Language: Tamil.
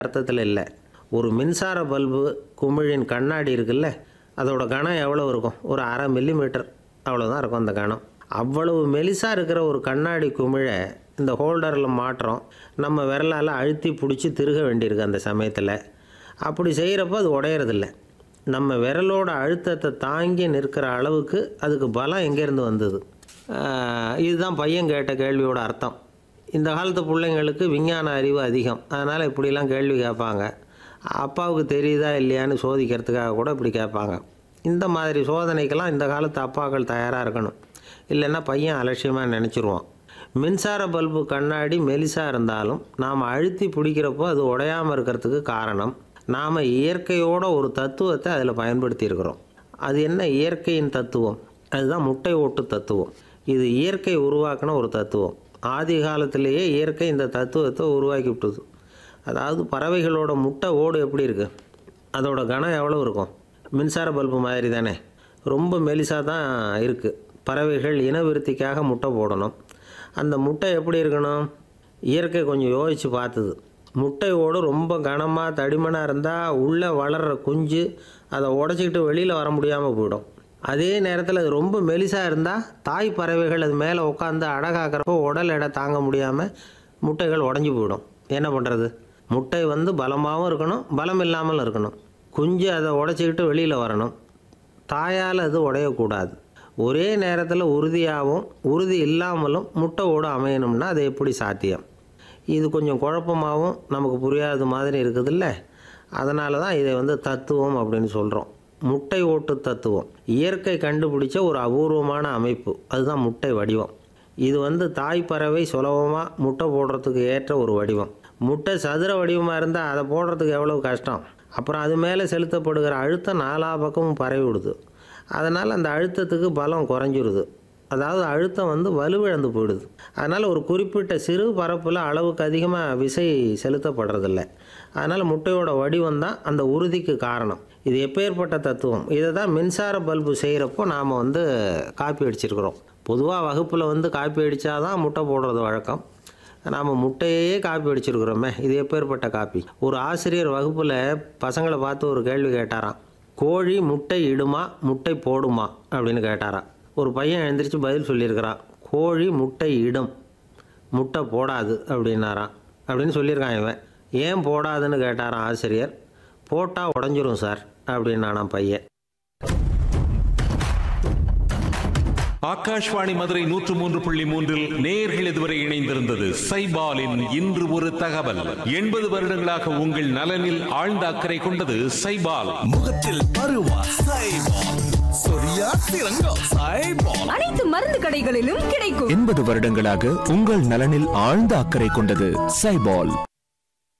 அர்த்தத்தில் இல்லை ஒரு மின்சார பல்பு குமிழின் கண்ணாடி இருக்குல்ல அதோட கனம் எவ்வளோ இருக்கும் ஒரு அரை மில்லி மீட்டர் அவ்வளோதான் இருக்கும் அந்த கனம் அவ்வளவு மெலிசாக இருக்கிற ஒரு கண்ணாடி குமிழை இந்த ஹோல்டரில் மாட்டுறோம் நம்ம விரலால் அழுத்தி பிடிச்சி திருக வேண்டியிருக்கு அந்த சமயத்தில் அப்படி செய்கிறப்போ அது உடையறதில்ல நம்ம விரலோட அழுத்தத்தை தாங்கி நிற்கிற அளவுக்கு அதுக்கு பலம் எங்கேருந்து வந்தது ஆஹ் இதுதான் பையன் கேட்ட கேள்வியோட அர்த்தம் இந்த காலத்து பிள்ளைங்களுக்கு விஞ்ஞான அறிவு அதிகம் அதனால் இப்படிலாம் கேள்வி கேட்பாங்க அப்பாவுக்கு தெரியுதா இல்லையான்னு சோதிக்கிறதுக்காக கூட இப்படி கேட்பாங்க இந்த மாதிரி சோதனைக்கெல்லாம் இந்த காலத்து அப்பாக்கள் தயாராக இருக்கணும் இல்லைன்னா பையன் அலட்சியமாக நினச்சிருவான் மின்சார பல்பு கண்ணாடி மெலிசாக இருந்தாலும் நாம் அழுத்தி பிடிக்கிறப்போ அது உடையாமல் இருக்கிறதுக்கு காரணம் நாம் இயற்கையோட ஒரு தத்துவத்தை அதில் பயன்படுத்தி இருக்கிறோம் அது என்ன இயற்கையின் தத்துவம் அதுதான் முட்டை ஓட்டு தத்துவம் இது இயற்கை உருவாக்கின ஒரு தத்துவம் ஆதி காலத்திலேயே இயற்கை இந்த தத்துவத்தை உருவாக்கி விட்டுது அதாவது பறவைகளோட முட்டை ஓடு எப்படி இருக்குது அதோட கனம் எவ்வளோ இருக்கும் மின்சார பல்பு மாதிரி தானே ரொம்ப மெலிசாக தான் இருக்குது பறவைகள் இனவிருத்திக்காக முட்டை போடணும் அந்த முட்டை எப்படி இருக்கணும் இயற்கை கொஞ்சம் யோசித்து பார்த்தது முட்டை ஓடு ரொம்ப கனமாக தடிமனாக இருந்தால் உள்ளே வளர்கிற குஞ்சு அதை உடச்சிக்கிட்டு வெளியில் வர முடியாமல் போயிடும் அதே நேரத்தில் அது ரொம்ப மெலிசாக இருந்தால் தாய் பறவைகள் அது மேலே உட்காந்து அடகாக்கிறப்போ உடல் எடை தாங்க முடியாமல் முட்டைகள் உடஞ்சி போயிடும் என்ன பண்ணுறது முட்டை வந்து பலமாகவும் இருக்கணும் பலம் இல்லாமல் இருக்கணும் குஞ்சு அதை உடச்சிக்கிட்டு வெளியில் வரணும் தாயால் அது உடையக்கூடாது ஒரே நேரத்தில் உறுதியாகவும் உறுதி இல்லாமலும் முட்டை ஓடு அமையணும்னா அது எப்படி சாத்தியம் இது கொஞ்சம் குழப்பமாகவும் நமக்கு புரியாத மாதிரி இருக்குதுல்ல அதனால தான் இதை வந்து தத்துவம் அப்படின்னு சொல்கிறோம் முட்டை ஓட்டு தத்துவம் இயற்கை கண்டுபிடிச்ச ஒரு அபூர்வமான அமைப்பு அதுதான் முட்டை வடிவம் இது வந்து தாய் பறவை சுலபமாக முட்டை போடுறதுக்கு ஏற்ற ஒரு வடிவம் முட்டை சதுர வடிவமாக இருந்தால் அதை போடுறதுக்கு எவ்வளவு கஷ்டம் அப்புறம் அது மேலே செலுத்தப்படுகிற அழுத்தம் நாலா பக்கமும் பரவி விடுது அதனால் அந்த அழுத்தத்துக்கு பலம் குறைஞ்சிருது அதாவது அழுத்தம் வந்து வலுவிழந்து போயிடுது அதனால் ஒரு குறிப்பிட்ட சிறு பரப்பில் அளவுக்கு அதிகமாக விசை செலுத்தப்படுறதில்ல அதனால் முட்டையோட வடிவம் தான் அந்த உறுதிக்கு காரணம் இது எப்பேற்பட்ட தத்துவம் இதை தான் மின்சார பல்பு செய்கிறப்போ நாம் வந்து காப்பி அடிச்சிருக்கிறோம் பொதுவாக வகுப்பில் வந்து காப்பி அடித்தாதான் முட்டை போடுறது வழக்கம் நாம் முட்டையே காப்பி அடிச்சிருக்கிறோமே இது எப்பேற்பட்ட காப்பி ஒரு ஆசிரியர் வகுப்பில் பசங்களை பார்த்து ஒரு கேள்வி கேட்டாராம் கோழி முட்டை இடுமா முட்டை போடுமா அப்படின்னு கேட்டாராம் ஒரு பையன் எழுந்திரிச்சு பதில் சொல்லியிருக்கிறான் கோழி முட்டை இடும் முட்டை போடாது அப்படின்னாராம் அப்படின்னு சொல்லியிருக்கான் இவன் ஏன் போடாதுன்னு கேட்டாராம் ஆசிரியர் போட்டால் உடஞ்சிரும் சார் அப்படின்னானாம் பையன் ஆகாஷ்வாணி மதுரை நூற்று மூன்று புள்ளி மூன்றில் நேர்கள் இதுவரை இணைந்திருந்தது சைபாலின் இன்று ஒரு தகவல் எண்பது வருடங்களாக உங்கள் நலனில் ஆழ்ந்த அக்கறை கொண்டது சைபால் முகத்தில் பருவா சைபால் சொரியா சிறங்கா சைபால் அனைத்து மருந்து கடைகளிலும் கிடைக்கும் எண்பது வருடங்களாக உங்கள் நலனில் ஆழ்ந்த அக்கறை கொண்டது சைபால்